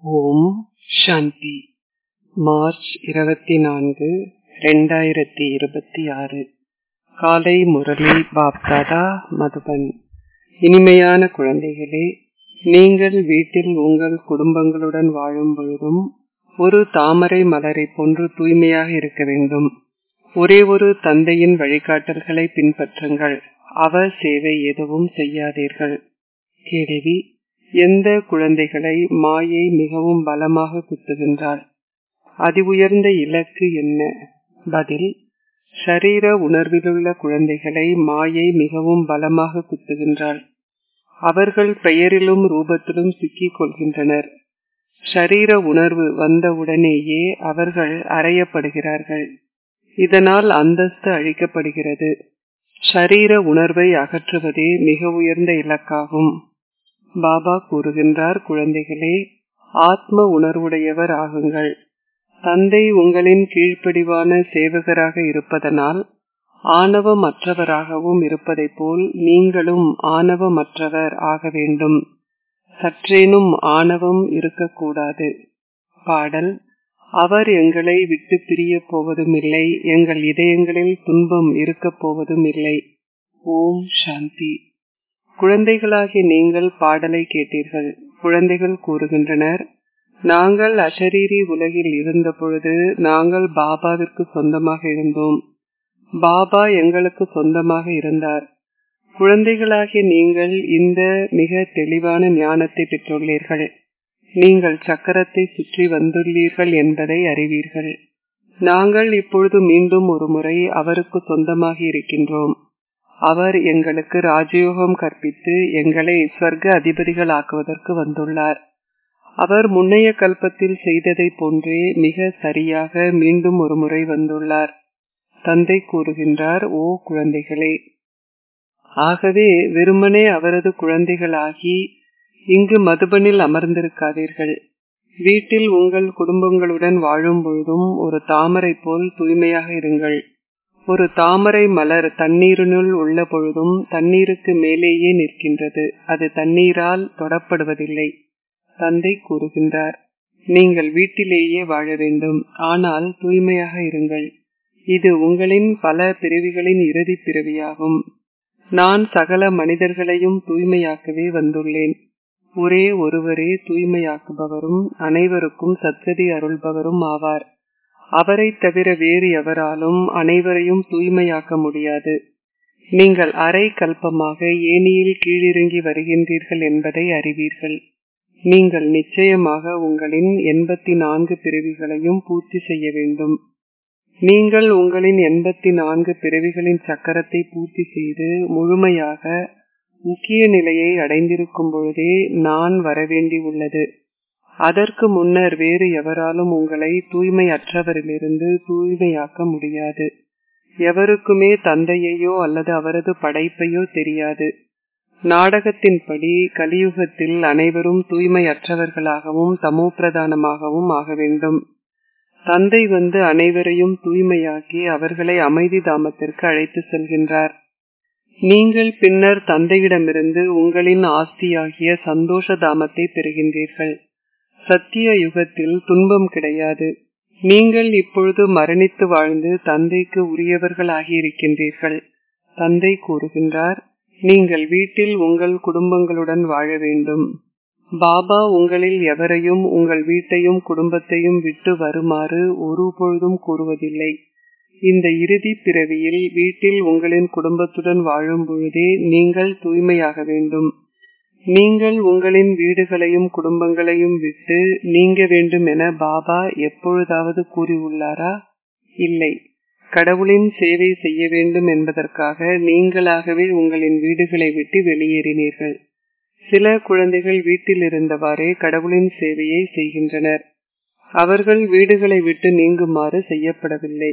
ஓம் சாந்தி March இருபத்தி நான்கு ரெண்டாயிரத்தி இருபத்தி ஆறு காலை முரளி பாப்தாதா மதுபன் இனிமையான குழந்தைகளே நீங்கள் வீட்டில் உங்கள் குடும்பங்களுடன் வாழும் பொழுதும் ஒரு தாமரை மலரை போன்று தூய்மையாக இருக்க வேண்டும் ஒரே ஒரு தந்தையின் வழிகாட்டல்களை பின்பற்றுங்கள் அவர் சேவை எதுவும் செய்யாதீர்கள் கேள்வி எந்த குழந்தைகளை மாயை மிகவும் பலமாக குத்துகின்றாள் அதி உயர்ந்த இலக்கு என்ன பதில் ஷரீர உணர்விலுள்ள குழந்தைகளை மாயை மிகவும் பலமாக குத்துகின்றாள் அவர்கள் பெயரிலும் ரூபத்திலும் சிக்கிக் கொள்கின்றனர் ஷரீர உணர்வு வந்தவுடனேயே அவர்கள் அறையப்படுகிறார்கள் இதனால் அந்தஸ்து அழிக்கப்படுகிறது ஷரீர உணர்வை அகற்றுவதே மிக உயர்ந்த இலக்காகும் பாபா கூறுகின்றார் குழந்தைகளே ஆத்ம உணர்வுடையவர் ஆகுங்கள் தந்தை உங்களின் கீழ்ப்படிவான சேவகராக இருப்பதனால் ஆணவமற்றவராகவும் இருப்பதை போல் நீங்களும் ஆணவமற்றவர் ஆக வேண்டும் சற்றேனும் ஆணவம் இருக்கக்கூடாது பாடல் அவர் எங்களை விட்டு பிரிய போவதும் இல்லை எங்கள் இதயங்களில் துன்பம் இருக்கப் போவதும் இல்லை ஓம் சாந்தி குழந்தைகளாகி நீங்கள் பாடலை கேட்டீர்கள் குழந்தைகள் கூறுகின்றனர் நாங்கள் அஷரீரி உலகில் இருந்த பொழுது நாங்கள் பாபாவிற்கு சொந்தமாக இருந்தோம் பாபா எங்களுக்கு சொந்தமாக இருந்தார் குழந்தைகளாகிய நீங்கள் இந்த மிக தெளிவான ஞானத்தை பெற்றுள்ளீர்கள் நீங்கள் சக்கரத்தை சுற்றி வந்துள்ளீர்கள் என்பதை அறிவீர்கள் நாங்கள் இப்பொழுது மீண்டும் ஒரு முறை அவருக்கு சொந்தமாக இருக்கின்றோம் அவர் எங்களுக்கு ராஜயோகம் கற்பித்து எங்களை ஸ்வர்க்க அதிபதிகள் ஆக்குவதற்கு வந்துள்ளார் அவர் முன்னைய கல்பத்தில் செய்ததை போன்றே மிக சரியாக மீண்டும் ஒரு முறை வந்துள்ளார் தந்தை கூறுகின்றார் ஓ குழந்தைகளே ஆகவே வெறுமனே அவரது குழந்தைகளாகி இங்கு மதுபனில் அமர்ந்திருக்காதீர்கள் வீட்டில் உங்கள் குடும்பங்களுடன் வாழும் பொழுதும் ஒரு தாமரை போல் தூய்மையாக இருங்கள் ஒரு தாமரை மலர் தண்ணீரினுள் உள்ள பொழுதும் தண்ணீருக்கு மேலேயே நிற்கின்றது அது தண்ணீரால் தொடப்படுவதில்லை தந்தை கூறுகின்றார் நீங்கள் வீட்டிலேயே வாழ வேண்டும் ஆனால் தூய்மையாக இருங்கள் இது உங்களின் பல பிறவிகளின் இறுதி பிறவியாகும் நான் சகல மனிதர்களையும் தூய்மையாக்கவே வந்துள்ளேன் ஒரே ஒருவரே தூய்மையாக்குபவரும் அனைவருக்கும் சத்கதி அருள்பவரும் ஆவார் அவரை தவிர வேறு எவராலும் அனைவரையும் தூய்மையாக்க முடியாது நீங்கள் அரை கல்பமாக ஏனியில் கீழிறங்கி வருகின்றீர்கள் என்பதை அறிவீர்கள் நீங்கள் நிச்சயமாக உங்களின் எண்பத்தி நான்கு பிறவிகளையும் பூர்த்தி செய்ய வேண்டும் நீங்கள் உங்களின் எண்பத்தி நான்கு பிறவிகளின் சக்கரத்தை பூர்த்தி செய்து முழுமையாக முக்கிய நிலையை அடைந்திருக்கும் பொழுதே நான் வரவேண்டி உள்ளது அதற்கு முன்னர் வேறு எவராலும் உங்களை தூய்மை அற்றவரிலிருந்து தூய்மையாக்க முடியாது எவருக்குமே தந்தையையோ அல்லது அவரது படைப்பையோ தெரியாது நாடகத்தின்படி கலியுகத்தில் அனைவரும் தூய்மையற்றவர்களாகவும் தமோ பிரதானமாகவும் ஆக வேண்டும் தந்தை வந்து அனைவரையும் தூய்மையாக்கி அவர்களை அமைதி தாமத்திற்கு அழைத்து செல்கின்றார் நீங்கள் பின்னர் தந்தையிடமிருந்து உங்களின் ஆஸ்தியாகிய சந்தோஷ தாமத்தை பெறுகின்றீர்கள் சத்திய யுகத்தில் துன்பம் கிடையாது நீங்கள் இப்பொழுது மரணித்து வாழ்ந்து தந்தைக்கு உரியவர்களாகி இருக்கின்றீர்கள் தந்தை கூறுகின்றார் நீங்கள் வீட்டில் உங்கள் குடும்பங்களுடன் வாழ வேண்டும் பாபா உங்களில் எவரையும் உங்கள் வீட்டையும் குடும்பத்தையும் விட்டு வருமாறு ஒரு பொழுதும் கூறுவதில்லை இந்த இறுதி பிறவியில் வீட்டில் உங்களின் குடும்பத்துடன் வாழும் பொழுதே நீங்கள் தூய்மையாக வேண்டும் நீங்கள் உங்களின் வீடுகளையும் குடும்பங்களையும் விட்டு நீங்க வேண்டும் என பாபா எப்பொழுதாவது கூறியுள்ளாரா இல்லை கடவுளின் சேவை செய்ய வேண்டும் என்பதற்காக நீங்களாகவே உங்களின் வீடுகளை விட்டு வெளியேறினீர்கள் சில குழந்தைகள் வீட்டில் இருந்தவாறே கடவுளின் சேவையை செய்கின்றனர் அவர்கள் வீடுகளை விட்டு நீங்குமாறு செய்யப்படவில்லை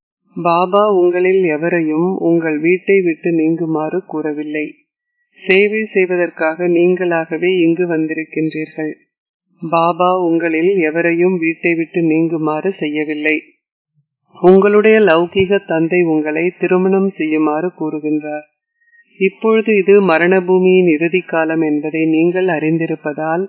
பாபா உங்களில் எவரையும் உங்கள் வீட்டை விட்டு நீங்குமாறு கூறவில்லை சேவை செய்வதற்காக நீங்களாகவே இங்கு வந்திருக்கின்றீர்கள் பாபா உங்களில் எவரையும் வீட்டை விட்டு நீங்குமாறு செய்யவில்லை உங்களுடைய லௌகீக தந்தை உங்களை திருமணம் செய்யுமாறு கூறுகின்றார் இப்பொழுது இது மரண பூமியின் இறுதி காலம் என்பதை நீங்கள் அறிந்திருப்பதால்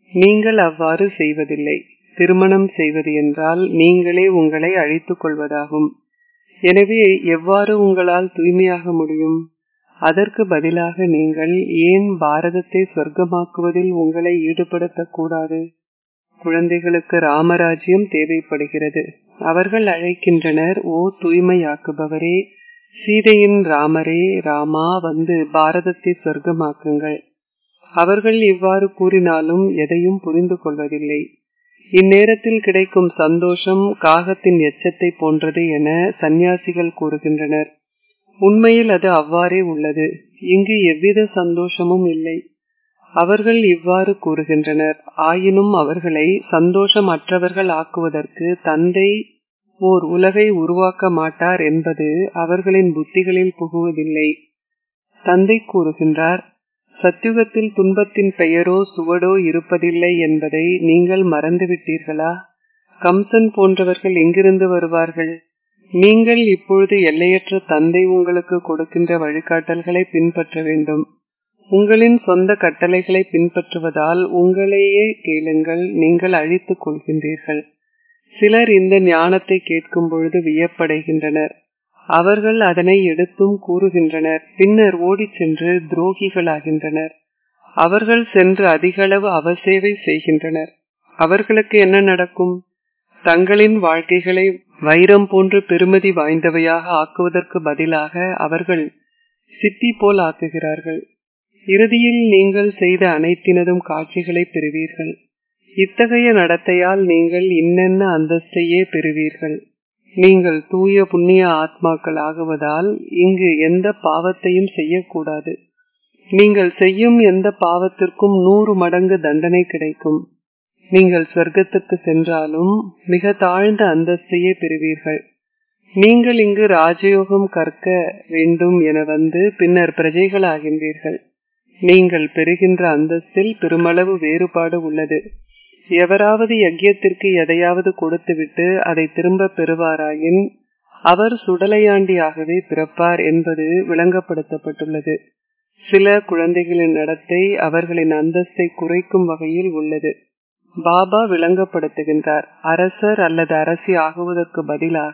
நீங்கள் அவ்வாறு செய்வதில்லை திருமணம் செய்வது என்றால் நீங்களே உங்களை அழித்துக் கொள்வதாகும் எனவே எவ்வாறு உங்களால் தூய்மையாக முடியும் அதற்கு பதிலாக நீங்கள் ஏன் பாரதத்தை சொர்க்கமாக்குவதில் உங்களை ஈடுபடுத்தக்கூடாது குழந்தைகளுக்கு ராமராஜ்யம் தேவைப்படுகிறது அவர்கள் அழைக்கின்றனர் ஓ தூய்மையாக்குபவரே சீதையின் ராமரே ராமா வந்து பாரதத்தை சொர்க்கமாக்குங்கள் அவர்கள் இவ்வாறு கூறினாலும் எதையும் புரிந்து கொள்வதில்லை இந்நேரத்தில் கிடைக்கும் சந்தோஷம் காகத்தின் எச்சத்தை போன்றது என சந்நியாசிகள் கூறுகின்றனர் உண்மையில் அது அவ்வாறே உள்ளது இங்கு எவ்வித சந்தோஷமும் இல்லை அவர்கள் இவ்வாறு கூறுகின்றனர் ஆயினும் அவர்களை சந்தோஷமற்றவர்கள் ஆக்குவதற்கு தந்தை ஓர் உலகை உருவாக்க மாட்டார் என்பது அவர்களின் புத்திகளில் புகுவதில்லை தந்தை கூறுகின்றார் சத்தியுகத்தில் துன்பத்தின் பெயரோ சுவடோ இருப்பதில்லை என்பதை நீங்கள் மறந்துவிட்டீர்களா கம்சன் போன்றவர்கள் எங்கிருந்து வருவார்கள் நீங்கள் இப்பொழுது எல்லையற்ற தந்தை உங்களுக்கு கொடுக்கின்ற வழிகாட்டல்களை பின்பற்ற வேண்டும் உங்களின் சொந்த கட்டளைகளை பின்பற்றுவதால் உங்களையே கேளுங்கள் நீங்கள் அழித்துக் கொள்கின்றீர்கள் சிலர் இந்த ஞானத்தை கேட்கும் பொழுது வியப்படைகின்றனர் அவர்கள் அதனை எடுத்தும் கூறுகின்றனர் பின்னர் ஓடிச் சென்று துரோகிகளாகின்றனர் அவர்கள் சென்று அதிகளவு அவசேவை செய்கின்றனர் அவர்களுக்கு என்ன நடக்கும் தங்களின் வாழ்க்கைகளை வைரம் போன்று பெருமதி வாய்ந்தவையாக ஆக்குவதற்கு பதிலாக அவர்கள் சிப்பி போல் ஆக்குகிறார்கள் இறுதியில் நீங்கள் செய்த அனைத்தினதும் காட்சிகளை பெறுவீர்கள் இத்தகைய நடத்தையால் நீங்கள் இன்னென்ன அந்தஸ்தையே பெறுவீர்கள் நீங்கள் தூய புண்ணிய ஆத்மாக்கள் ஆகுவதால் இங்கு எந்த பாவத்தையும் செய்யக்கூடாது நீங்கள் செய்யும் எந்த பாவத்திற்கும் நூறு மடங்கு தண்டனை கிடைக்கும் நீங்கள் சொர்க்கத்துக்கு சென்றாலும் மிக தாழ்ந்த அந்தஸ்தையே பெறுவீர்கள் நீங்கள் இங்கு ராஜயோகம் கற்க வேண்டும் என வந்து பின்னர் பிரஜைகளாகின்றீர்கள் நீங்கள் பெறுகின்ற அந்தஸ்தில் பெருமளவு வேறுபாடு உள்ளது எவராவது யஜ்யத்திற்கு எதையாவது கொடுத்துவிட்டு அதை திரும்ப பெறுவாராயின் அவர் சுடலையாண்டியாகவே பிறப்பார் என்பது விளங்கப்படுத்தப்பட்டுள்ளது சில குழந்தைகளின் நடத்தை அவர்களின் அந்தஸ்தை குறைக்கும் வகையில் உள்ளது பாபா விளங்கப்படுத்துகின்றார் அரசர் அல்லது அரசி ஆகுவதற்கு பதிலாக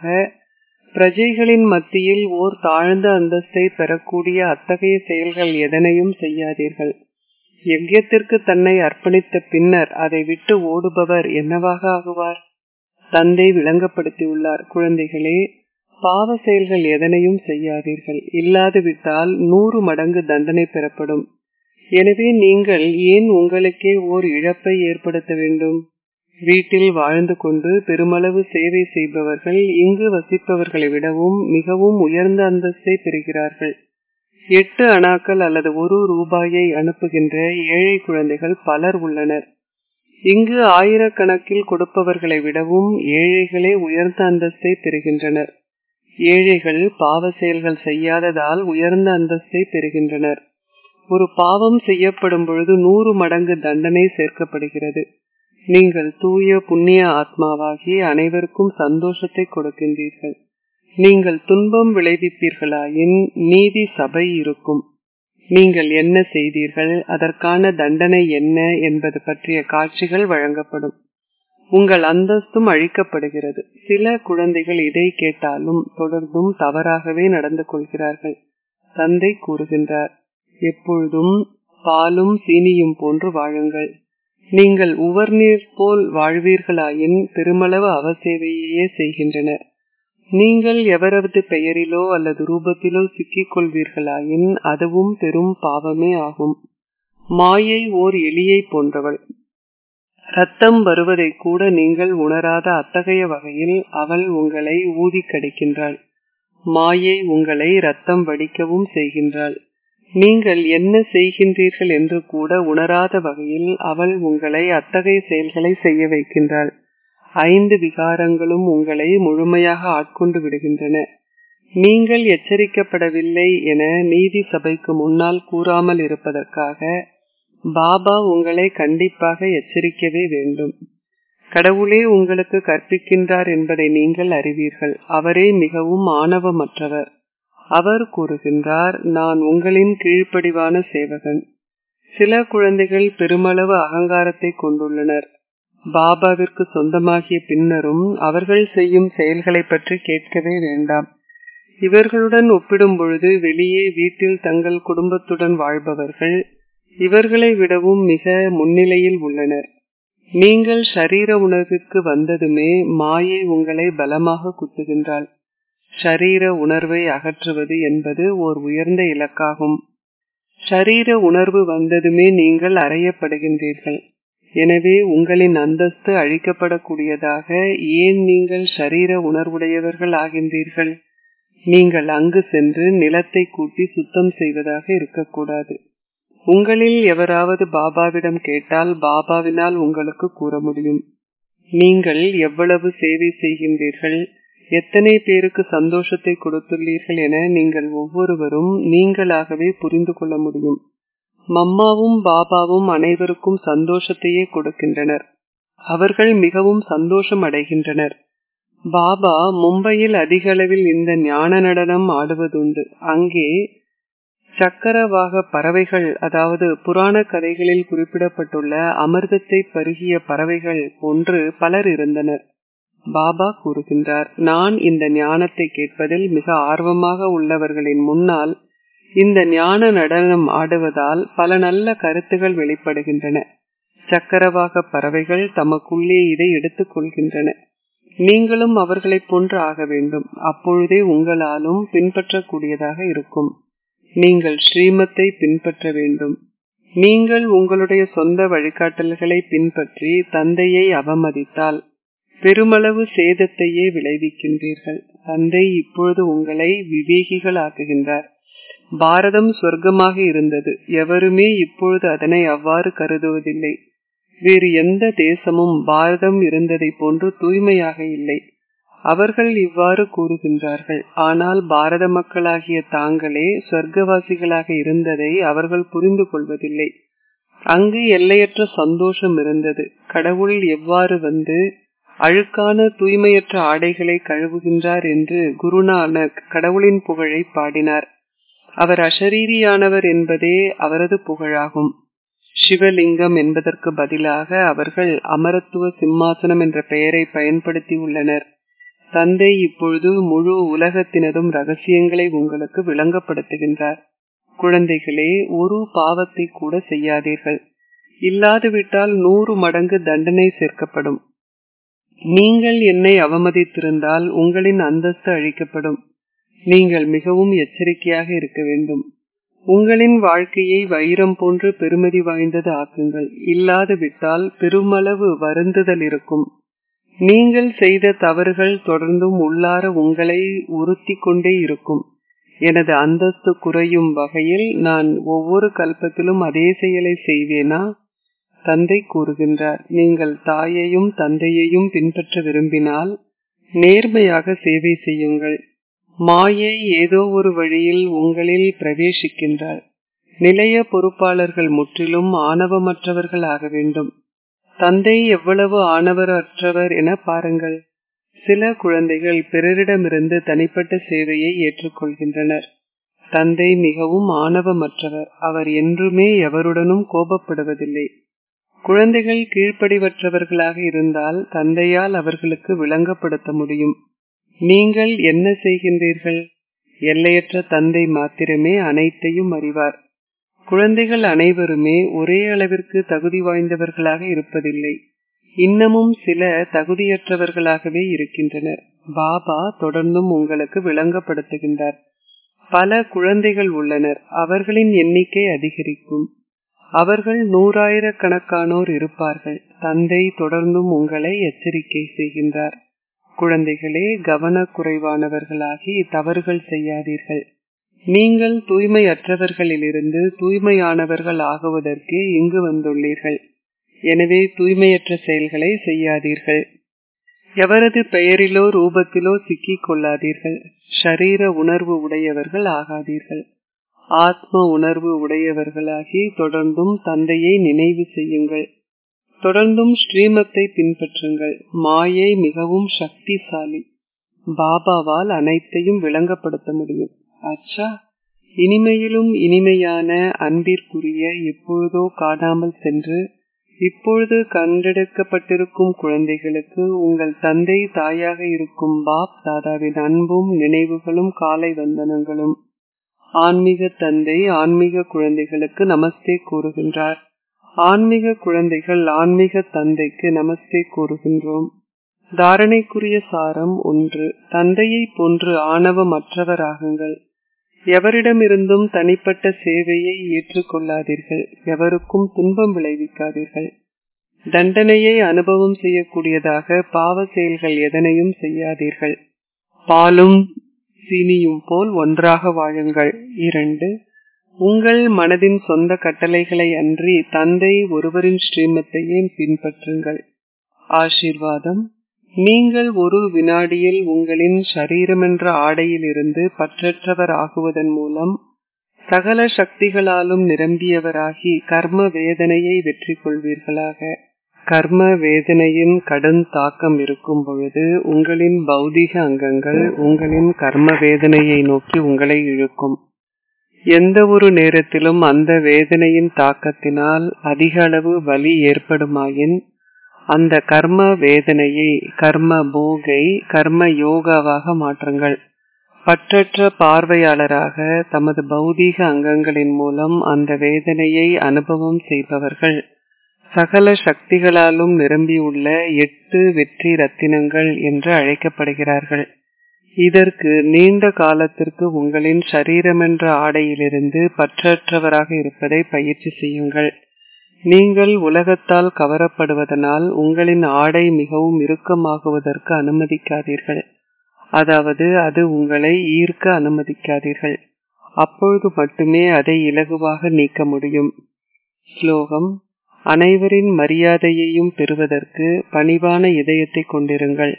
பிரஜைகளின் மத்தியில் ஓர் தாழ்ந்த அந்தஸ்தை பெறக்கூடிய அத்தகைய செயல்கள் எதனையும் செய்யாதீர்கள் யஜ்யத்திற்கு தன்னை அர்ப்பணித்த பின்னர் அதை விட்டு ஓடுபவர் என்னவாக ஆகுவார் தந்தை விளங்கப்படுத்தியுள்ளார் குழந்தைகளே பாவ செயல்கள் எதனையும் செய்யாதீர்கள் இல்லாது விட்டால் நூறு மடங்கு தண்டனை பெறப்படும் எனவே நீங்கள் ஏன் உங்களுக்கே ஓர் இழப்பை ஏற்படுத்த வேண்டும் வீட்டில் வாழ்ந்து கொண்டு பெருமளவு சேவை செய்பவர்கள் இங்கு வசிப்பவர்களை விடவும் மிகவும் உயர்ந்த அந்தஸ்தை பெறுகிறார்கள் எட்டு அணாக்கள் அல்லது ஒரு ரூபாயை அனுப்புகின்ற ஏழை குழந்தைகள் பலர் உள்ளனர் இங்கு ஆயிரக்கணக்கில் கொடுப்பவர்களை விடவும் ஏழைகளே உயர்ந்த அந்தஸ்தை பெறுகின்றனர் ஏழைகள் பாவ செயல்கள் செய்யாததால் உயர்ந்த அந்தஸ்தை பெறுகின்றனர் ஒரு பாவம் செய்யப்படும் பொழுது நூறு மடங்கு தண்டனை சேர்க்கப்படுகிறது நீங்கள் தூய புண்ணிய ஆத்மாவாகி அனைவருக்கும் சந்தோஷத்தை கொடுக்கின்றீர்கள் நீங்கள் துன்பம் விளைவிப்பீர்களாயின் நீதி சபை இருக்கும் நீங்கள் என்ன செய்தீர்கள் அதற்கான தண்டனை என்ன என்பது பற்றிய காட்சிகள் வழங்கப்படும் உங்கள் அந்தஸ்தும் அழிக்கப்படுகிறது சில குழந்தைகள் இதை கேட்டாலும் தொடர்ந்தும் தவறாகவே நடந்து கொள்கிறார்கள் தந்தை கூறுகின்றார் எப்பொழுதும் பாலும் சீனியும் போன்று வாழுங்கள் நீங்கள் உவர்நீர் போல் வாழ்வீர்களாயின் பெருமளவு அவசேவையே செய்கின்றனர் நீங்கள் எவரது பெயரிலோ அல்லது ரூபத்திலோ சிக்கிக் கொள்வீர்களாயின் அதுவும் பெரும் பாவமே ஆகும் மாயை ஓர் எலியை போன்றவள் ரத்தம் வருவதை கூட நீங்கள் உணராத அத்தகைய வகையில் அவள் உங்களை ஊதி கடிக்கின்றாள் மாயை உங்களை ரத்தம் வடிக்கவும் செய்கின்றாள் நீங்கள் என்ன செய்கின்றீர்கள் என்று கூட உணராத வகையில் அவள் உங்களை அத்தகைய செயல்களை செய்ய வைக்கின்றாள் ஐந்து விகாரங்களும் உங்களை முழுமையாக ஆட்கொண்டு விடுகின்றன நீங்கள் எச்சரிக்கப்படவில்லை என நீதி சபைக்கு முன்னால் கூறாமல் இருப்பதற்காக பாபா உங்களை கண்டிப்பாக எச்சரிக்கவே வேண்டும் கடவுளே உங்களுக்கு கற்பிக்கின்றார் என்பதை நீங்கள் அறிவீர்கள் அவரே மிகவும் ஆணவமற்றவர் அவர் கூறுகின்றார் நான் உங்களின் கீழ்ப்படிவான சேவகன் சில குழந்தைகள் பெருமளவு அகங்காரத்தை கொண்டுள்ளனர் பாபாவிற்கு சொந்தமாகிய பின்னரும் அவர்கள் செய்யும் செயல்களை பற்றி கேட்கவே வேண்டாம் இவர்களுடன் ஒப்பிடும் பொழுது வெளியே வீட்டில் தங்கள் குடும்பத்துடன் வாழ்பவர்கள் இவர்களை விடவும் மிக முன்னிலையில் உள்ளனர் நீங்கள் ஷரீர உணர்விற்கு வந்ததுமே மாயை உங்களை பலமாக குத்துகின்றாள் ஷரீர உணர்வை அகற்றுவது என்பது ஓர் உயர்ந்த இலக்காகும் ஷரீர உணர்வு வந்ததுமே நீங்கள் அறையப்படுகின்றீர்கள் எனவே உங்களின் அந்தஸ்து அழிக்கப்படக்கூடியதாக ஏன் நீங்கள் ஷரீர உணர்வுடையவர்கள் ஆகின்றீர்கள் நீங்கள் அங்கு சென்று நிலத்தை கூட்டி சுத்தம் செய்வதாக இருக்கக்கூடாது உங்களில் எவராவது பாபாவிடம் கேட்டால் பாபாவினால் உங்களுக்கு கூற முடியும் நீங்கள் எவ்வளவு சேவை செய்கின்றீர்கள் எத்தனை பேருக்கு சந்தோஷத்தை கொடுத்துள்ளீர்கள் என நீங்கள் ஒவ்வொருவரும் நீங்களாகவே புரிந்து கொள்ள முடியும் மம்மாவும் பாபாவும் அனைவருக்கும் சந்தோஷத்தையே கொடுக்கின்றனர் அவர்கள் மிகவும் சந்தோஷம் அடைகின்றனர் பாபா மும்பையில் அதிக அளவில் இந்த ஞான நடனம் ஆடுவதுண்டு அங்கே சக்கரவாக பறவைகள் அதாவது புராண கதைகளில் குறிப்பிடப்பட்டுள்ள அமிர்தத்தை பருகிய பறவைகள் போன்று பலர் இருந்தனர் பாபா கூறுகின்றார் நான் இந்த ஞானத்தை கேட்பதில் மிக ஆர்வமாக உள்ளவர்களின் முன்னால் இந்த ஞான நடனம் ஆடுவதால் பல நல்ல கருத்துகள் வெளிப்படுகின்றன சக்கரவாக பறவைகள் தமக்குள்ளே இதை எடுத்துக் கொள்கின்றன நீங்களும் அவர்களைப் போன்று ஆக வேண்டும் அப்பொழுதே உங்களாலும் பின்பற்றக்கூடியதாக இருக்கும் நீங்கள் ஸ்ரீமத்தை பின்பற்ற வேண்டும் நீங்கள் உங்களுடைய சொந்த வழிகாட்டல்களை பின்பற்றி தந்தையை அவமதித்தால் பெருமளவு சேதத்தையே விளைவிக்கின்றீர்கள் தந்தை இப்பொழுது உங்களை விவேகிகள் ஆக்குகின்றார் பாரதம் சொர்க்கமாக இருந்தது எவருமே இப்பொழுது அதனை அவ்வாறு கருதுவதில்லை வேறு எந்த தேசமும் பாரதம் இருந்ததை போன்று தூய்மையாக இல்லை அவர்கள் இவ்வாறு கூறுகின்றார்கள் ஆனால் பாரத மக்களாகிய தாங்களே சொர்க்கவாசிகளாக இருந்ததை அவர்கள் புரிந்து கொள்வதில்லை அங்கு எல்லையற்ற சந்தோஷம் இருந்தது கடவுள் எவ்வாறு வந்து அழுக்கான தூய்மையற்ற ஆடைகளை கழுவுகின்றார் என்று குருநானக் கடவுளின் புகழை பாடினார் அவர் அஷரீரியானவர் என்பதே அவரது புகழாகும் சிவலிங்கம் என்பதற்கு பதிலாக அவர்கள் அமரத்துவ சிம்மாசனம் என்ற பெயரை பயன்படுத்தி உள்ளனர் தந்தை இப்பொழுது முழு உலகத்தினதும் ரகசியங்களை உங்களுக்கு விளங்கப்படுத்துகின்றார் குழந்தைகளே ஒரு பாவத்தை கூட செய்யாதீர்கள் இல்லாதுவிட்டால் நூறு மடங்கு தண்டனை சேர்க்கப்படும் நீங்கள் என்னை அவமதித்திருந்தால் உங்களின் அந்தஸ்து அழிக்கப்படும் நீங்கள் மிகவும் எச்சரிக்கையாக இருக்க வேண்டும் உங்களின் வாழ்க்கையை வைரம் போன்று பெருமதி வாய்ந்தது ஆக்குங்கள் இல்லாது விட்டால் பெருமளவு வருந்துதல் இருக்கும் நீங்கள் செய்த தவறுகள் தொடர்ந்தும் உள்ளார உங்களை உறுத்தி கொண்டே இருக்கும் எனது அந்தஸ்து குறையும் வகையில் நான் ஒவ்வொரு கல்பத்திலும் அதே செயலை செய்வேனா தந்தை கூறுகின்றார் நீங்கள் தாயையும் தந்தையையும் பின்பற்ற விரும்பினால் நேர்மையாக சேவை செய்யுங்கள் மாயை ஏதோ ஒரு வழியில் உங்களில் பிரவேசிக்கின்றாள் நிலைய பொறுப்பாளர்கள் முற்றிலும் ஆணவமற்றவர்கள் ஆக வேண்டும் தந்தை எவ்வளவு ஆணவர் அற்றவர் என பாருங்கள் சில குழந்தைகள் பிறரிடமிருந்து தனிப்பட்ட சேவையை ஏற்றுக்கொள்கின்றனர் தந்தை மிகவும் ஆணவமற்றவர் அவர் என்றுமே எவருடனும் கோபப்படுவதில்லை குழந்தைகள் கீழ்ப்படிவற்றவர்களாக இருந்தால் தந்தையால் அவர்களுக்கு விளங்கப்படுத்த முடியும் நீங்கள் என்ன செய்கின்றீர்கள் எல்லையற்ற தந்தை மாத்திரமே அனைத்தையும் அறிவார் குழந்தைகள் அனைவருமே ஒரே அளவிற்கு தகுதி வாய்ந்தவர்களாக இருப்பதில்லை இன்னமும் சில தகுதியற்றவர்களாகவே இருக்கின்றனர் பாபா தொடர்ந்தும் உங்களுக்கு விளங்கப்படுத்துகின்றார் பல குழந்தைகள் உள்ளனர் அவர்களின் எண்ணிக்கை அதிகரிக்கும் அவர்கள் நூறாயிரக்கணக்கானோர் இருப்பார்கள் தந்தை தொடர்ந்தும் உங்களை எச்சரிக்கை செய்கின்றார் குழந்தைகளே கவனக்குறைவானவர்களாகி தவறுகள் செய்யாதீர்கள் நீங்கள் தூய்மையற்றவர்களிலிருந்து தூய்மையானவர்கள் ஆகுவதற்கே இங்கு வந்துள்ளீர்கள் எனவே தூய்மையற்ற செயல்களை செய்யாதீர்கள் எவரது பெயரிலோ ரூபத்திலோ சிக்கிக் கொள்ளாதீர்கள் ஷரீர உணர்வு உடையவர்கள் ஆகாதீர்கள் ஆத்ம உணர்வு உடையவர்களாகி தொடர்ந்தும் தந்தையை நினைவு செய்யுங்கள் தொடர்ந்தும் ஸ்ரீமத்தை பின்பற்றுங்கள் மாயை மிகவும் சக்திசாலி பாபாவால் அனைத்தையும் விளங்கப்படுத்த முடியும் அச்சா இனிமையிலும் இனிமையான அன்பிற்குரிய எப்பொழுதோ காணாமல் சென்று இப்பொழுது கண்டெடுக்கப்பட்டிருக்கும் குழந்தைகளுக்கு உங்கள் தந்தை தாயாக இருக்கும் பாப் தாதாவின் அன்பும் நினைவுகளும் காலை வந்தனங்களும் ஆன்மீக தந்தை ஆன்மீக குழந்தைகளுக்கு நமஸ்தே கூறுகின்றார் ஆன்மீக குழந்தைகள் ஆன்மீக தந்தைக்கு நமஸ்தே கூறுகின்றோம் தாரணைக்குரிய சாரம் ஒன்று தந்தையை போன்று ஆணவமற்றவராகுங்கள் எவரிடமிருந்தும் தனிப்பட்ட சேவையை ஏற்றுக்கொள்ளாதீர்கள் எவருக்கும் துன்பம் விளைவிக்காதீர்கள் தண்டனையை அனுபவம் செய்யக்கூடியதாக பாவ செயல்கள் எதனையும் செய்யாதீர்கள் பாலும் சீனியும் போல் ஒன்றாக வாழுங்கள் இரண்டு உங்கள் மனதின் சொந்த கட்டளைகளை அன்றி தந்தை ஒருவரின் ஸ்ரீமத்தையே பின்பற்றுங்கள் ஆசீர்வாதம் நீங்கள் ஒரு வினாடியில் உங்களின் சரீரமென்ற ஆடையிலிருந்து பற்றற்றவர் ஆகுவதன் மூலம் சகல சக்திகளாலும் நிரம்பியவராகி கர்ம வேதனையை வெற்றி கொள்வீர்களாக கர்ம வேதனையின் கடும் தாக்கம் இருக்கும் பொழுது உங்களின் பௌதிக அங்கங்கள் உங்களின் கர்ம வேதனையை நோக்கி உங்களை இழுக்கும் எந்த ஒரு நேரத்திலும் அந்த வேதனையின் தாக்கத்தினால் அதிக அளவு வலி ஏற்படுமாயின் அந்த கர்ம வேதனையை கர்ம போகை கர்ம யோகாவாக மாற்றுங்கள் பற்றற்ற பார்வையாளராக தமது பௌதீக அங்கங்களின் மூலம் அந்த வேதனையை அனுபவம் செய்பவர்கள் சகல சக்திகளாலும் நிரம்பியுள்ள எட்டு வெற்றி ரத்தினங்கள் என்று அழைக்கப்படுகிறார்கள் இதற்கு நீண்ட காலத்திற்கு உங்களின் சரீரமென்ற ஆடையிலிருந்து பற்றற்றவராக இருப்பதை பயிற்சி செய்யுங்கள் நீங்கள் உலகத்தால் கவரப்படுவதனால் உங்களின் ஆடை மிகவும் இறுக்கமாகுவதற்கு அனுமதிக்காதீர்கள் அதாவது அது உங்களை ஈர்க்க அனுமதிக்காதீர்கள் அப்பொழுது மட்டுமே அதை இலகுவாக நீக்க முடியும் ஸ்லோகம் அனைவரின் மரியாதையையும் பெறுவதற்கு பணிவான இதயத்தை கொண்டிருங்கள்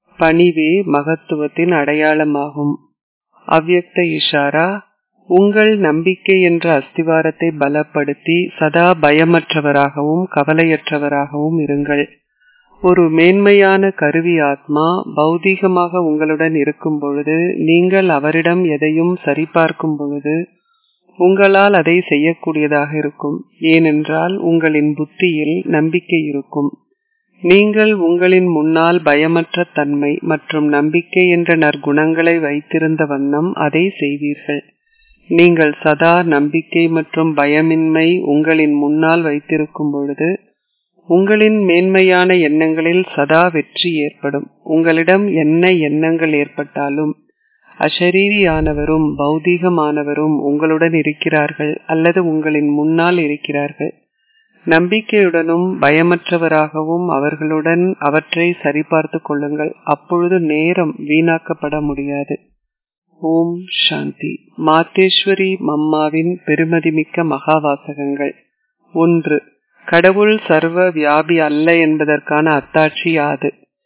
பணிவே மகத்துவத்தின் அடையாளமாகும் அவ்யக்த இஷாரா உங்கள் நம்பிக்கை என்ற அஸ்திவாரத்தை பலப்படுத்தி சதா பயமற்றவராகவும் கவலையற்றவராகவும் இருங்கள் ஒரு மேன்மையான கருவி ஆத்மா பௌதீகமாக உங்களுடன் இருக்கும் பொழுது நீங்கள் அவரிடம் எதையும் சரிபார்க்கும் பொழுது உங்களால் அதை செய்யக்கூடியதாக இருக்கும் ஏனென்றால் உங்களின் புத்தியில் நம்பிக்கை இருக்கும் நீங்கள் உங்களின் முன்னால் பயமற்ற தன்மை மற்றும் நம்பிக்கை என்ற நற்குணங்களை வைத்திருந்த வண்ணம் அதை செய்வீர்கள் நீங்கள் சதா நம்பிக்கை மற்றும் பயமின்மை உங்களின் முன்னால் வைத்திருக்கும் பொழுது உங்களின் மேன்மையான எண்ணங்களில் சதா வெற்றி ஏற்படும் உங்களிடம் என்ன எண்ணங்கள் ஏற்பட்டாலும் அஷரீரியானவரும் பௌதீகமானவரும் உங்களுடன் இருக்கிறார்கள் அல்லது உங்களின் முன்னால் இருக்கிறார்கள் நம்பிக்கையுடனும் பயமற்றவராகவும் அவர்களுடன் அவற்றை சரிபார்த்து கொள்ளுங்கள் அப்பொழுது நேரம் வீணாக்கப்பட முடியாது ஓம் சாந்தி மாத்தேஸ்வரி மம்மாவின் பெருமதிமிக்க மகாவாசகங்கள் ஒன்று கடவுள் சர்வ வியாபி அல்ல என்பதற்கான அத்தாட்சி யாது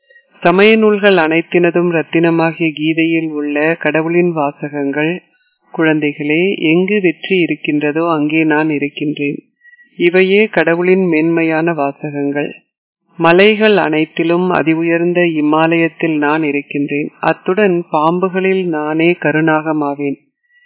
சமய நூல்கள் அனைத்தினதும் ரத்தினமாகிய கீதையில் உள்ள கடவுளின் வாசகங்கள் குழந்தைகளே எங்கு வெற்றி இருக்கின்றதோ அங்கே நான் இருக்கின்றேன் இவையே கடவுளின் மேன்மையான வாசகங்கள் மலைகள் அனைத்திலும் அதி உயர்ந்த இம்மாலயத்தில் நான் இருக்கின்றேன் அத்துடன் பாம்புகளில் நானே கருணாகமாவேன்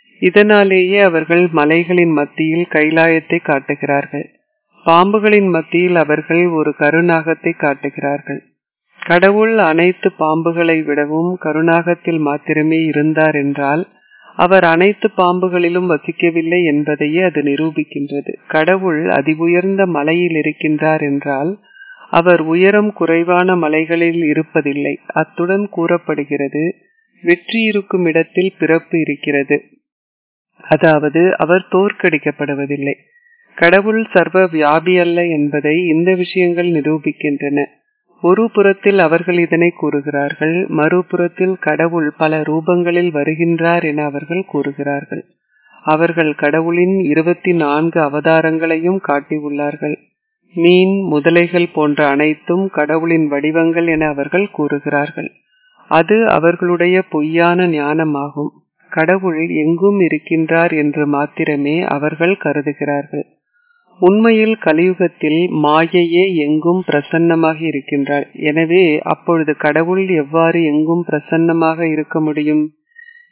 இதனாலேயே அவர்கள் மலைகளின் மத்தியில் கைலாயத்தை காட்டுகிறார்கள் பாம்புகளின் மத்தியில் அவர்கள் ஒரு கருநாகத்தை காட்டுகிறார்கள் கடவுள் அனைத்து பாம்புகளை விடவும் கருநாகத்தில் மாத்திரமே இருந்தார் என்றால் அவர் அனைத்து பாம்புகளிலும் வசிக்கவில்லை என்பதையே அது நிரூபிக்கின்றது கடவுள் அதி உயர்ந்த மலையில் இருக்கின்றார் என்றால் அவர் உயரம் குறைவான மலைகளில் இருப்பதில்லை அத்துடன் கூறப்படுகிறது வெற்றி இருக்கும் இடத்தில் பிறப்பு இருக்கிறது அதாவது அவர் தோற்கடிக்கப்படுவதில்லை கடவுள் சர்வ வியாபி அல்ல என்பதை இந்த விஷயங்கள் நிரூபிக்கின்றன ஒரு புறத்தில் அவர்கள் இதனை கூறுகிறார்கள் மறுபுறத்தில் கடவுள் பல ரூபங்களில் வருகின்றார் என அவர்கள் கூறுகிறார்கள் அவர்கள் கடவுளின் இருபத்தி நான்கு அவதாரங்களையும் காட்டியுள்ளார்கள் மீன் முதலைகள் போன்ற அனைத்தும் கடவுளின் வடிவங்கள் என அவர்கள் கூறுகிறார்கள் அது அவர்களுடைய பொய்யான ஞானமாகும் கடவுள் எங்கும் இருக்கின்றார் என்று மாத்திரமே அவர்கள் கருதுகிறார்கள் உண்மையில் கலியுகத்தில் மாயையே எங்கும் பிரசன்னமாக இருக்கின்றாள் எனவே அப்பொழுது கடவுள் எவ்வாறு எங்கும் பிரசன்னமாக இருக்க முடியும்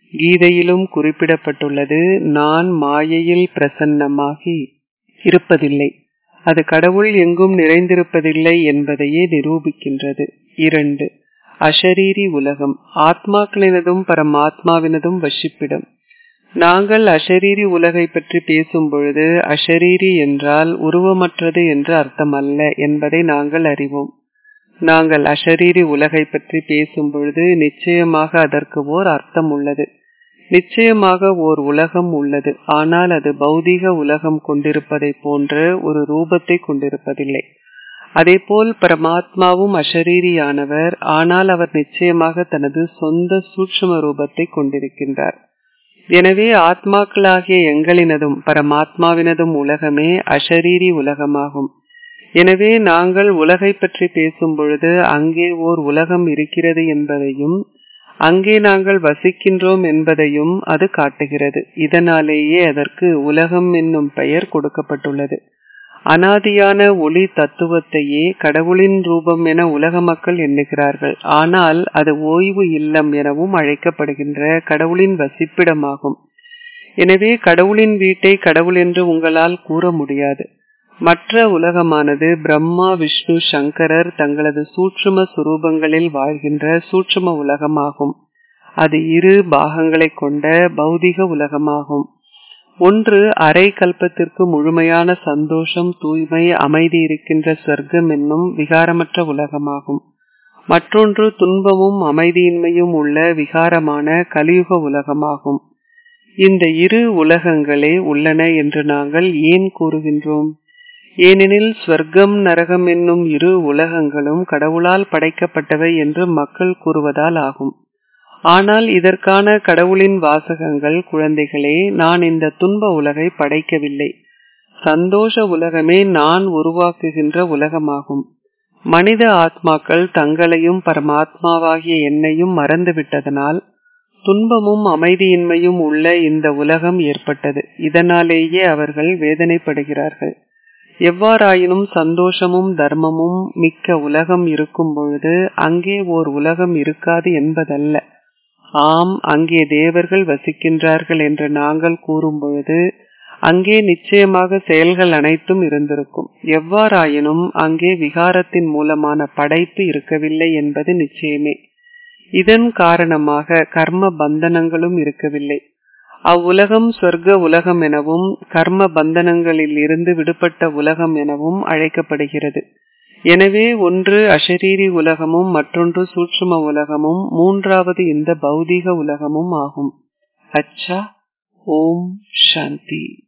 கீதையிலும் குறிப்பிடப்பட்டுள்ளது நான் மாயையில் பிரசன்னமாகி இருப்பதில்லை அது கடவுள் எங்கும் நிறைந்திருப்பதில்லை என்பதையே நிரூபிக்கின்றது இரண்டு அஷரீரி உலகம் ஆத்மாக்களினதும் பரமாத்மாவினதும் வசிப்பிடம் நாங்கள் அஷரீரி உலகை பற்றி பேசும் பொழுது அஷரீரி என்றால் உருவமற்றது என்று அர்த்தமல்ல என்பதை நாங்கள் அறிவோம் நாங்கள் அஷரீரி உலகை பற்றி பேசும் பொழுது நிச்சயமாக அதற்கு ஓர் அர்த்தம் உள்ளது நிச்சயமாக ஓர் உலகம் உள்ளது ஆனால் அது பௌதீக உலகம் கொண்டிருப்பதை போன்ற ஒரு ரூபத்தை கொண்டிருப்பதில்லை அதேபோல் பரமாத்மாவும் அஷரீரியானவர் ஆனால் அவர் நிச்சயமாக தனது சொந்த சூட்சும ரூபத்தை கொண்டிருக்கின்றார் எனவே ஆத்மாக்களாகிய எங்களினதும் பரமாத்மாவினதும் உலகமே அஷரீரி உலகமாகும் எனவே நாங்கள் உலகை பற்றி பேசும் பொழுது அங்கே ஓர் உலகம் இருக்கிறது என்பதையும் அங்கே நாங்கள் வசிக்கின்றோம் என்பதையும் அது காட்டுகிறது இதனாலேயே அதற்கு உலகம் என்னும் பெயர் கொடுக்கப்பட்டுள்ளது அனாதியான ஒளி தத்துவத்தையே கடவுளின் ரூபம் என உலக மக்கள் எண்ணுகிறார்கள் ஆனால் அது ஓய்வு இல்லம் எனவும் அழைக்கப்படுகின்ற கடவுளின் வசிப்பிடமாகும் எனவே கடவுளின் வீட்டை கடவுள் என்று உங்களால் கூற முடியாது மற்ற உலகமானது பிரம்மா விஷ்ணு சங்கரர் தங்களது சூட்சும சுரூபங்களில் வாழ்கின்ற சூட்சும உலகமாகும் அது இரு பாகங்களை கொண்ட பௌதிக உலகமாகும் ஒன்று அரை கல்பத்திற்கு முழுமையான சந்தோஷம் தூய்மை அமைதி இருக்கின்ற சொர்க்கம் என்னும் விகாரமற்ற உலகமாகும் மற்றொன்று துன்பமும் அமைதியின்மையும் உள்ள விகாரமான கலியுக உலகமாகும் இந்த இரு உலகங்களே உள்ளன என்று நாங்கள் ஏன் கூறுகின்றோம் ஏனெனில் ஸ்வர்க்கம் நரகம் என்னும் இரு உலகங்களும் கடவுளால் படைக்கப்பட்டவை என்று மக்கள் கூறுவதால் ஆகும் ஆனால் இதற்கான கடவுளின் வாசகங்கள் குழந்தைகளே நான் இந்த துன்ப உலகை படைக்கவில்லை சந்தோஷ உலகமே நான் உருவாக்குகின்ற உலகமாகும் மனித ஆத்மாக்கள் தங்களையும் பரமாத்மாவாகிய என்னையும் மறந்துவிட்டதனால் துன்பமும் அமைதியின்மையும் உள்ள இந்த உலகம் ஏற்பட்டது இதனாலேயே அவர்கள் வேதனைப்படுகிறார்கள் எவ்வாறாயினும் சந்தோஷமும் தர்மமும் மிக்க உலகம் இருக்கும் பொழுது அங்கே ஓர் உலகம் இருக்காது என்பதல்ல ஆம் அங்கே தேவர்கள் வசிக்கின்றார்கள் என்று நாங்கள் கூறும் பொழுது அங்கே நிச்சயமாக செயல்கள் அனைத்தும் இருந்திருக்கும் எவ்வாறாயினும் அங்கே விகாரத்தின் மூலமான படைப்பு இருக்கவில்லை என்பது நிச்சயமே இதன் காரணமாக கர்ம பந்தனங்களும் இருக்கவில்லை அவ்வுலகம் சொர்க்க உலகம் எனவும் கர்ம பந்தனங்களில் இருந்து விடுபட்ட உலகம் எனவும் அழைக்கப்படுகிறது எனவே ஒன்று அஷரீரி உலகமும் மற்றொன்று சூட்சும உலகமும் மூன்றாவது இந்த பௌதீக உலகமும் ஆகும் அச்சா ஓம் சாந்தி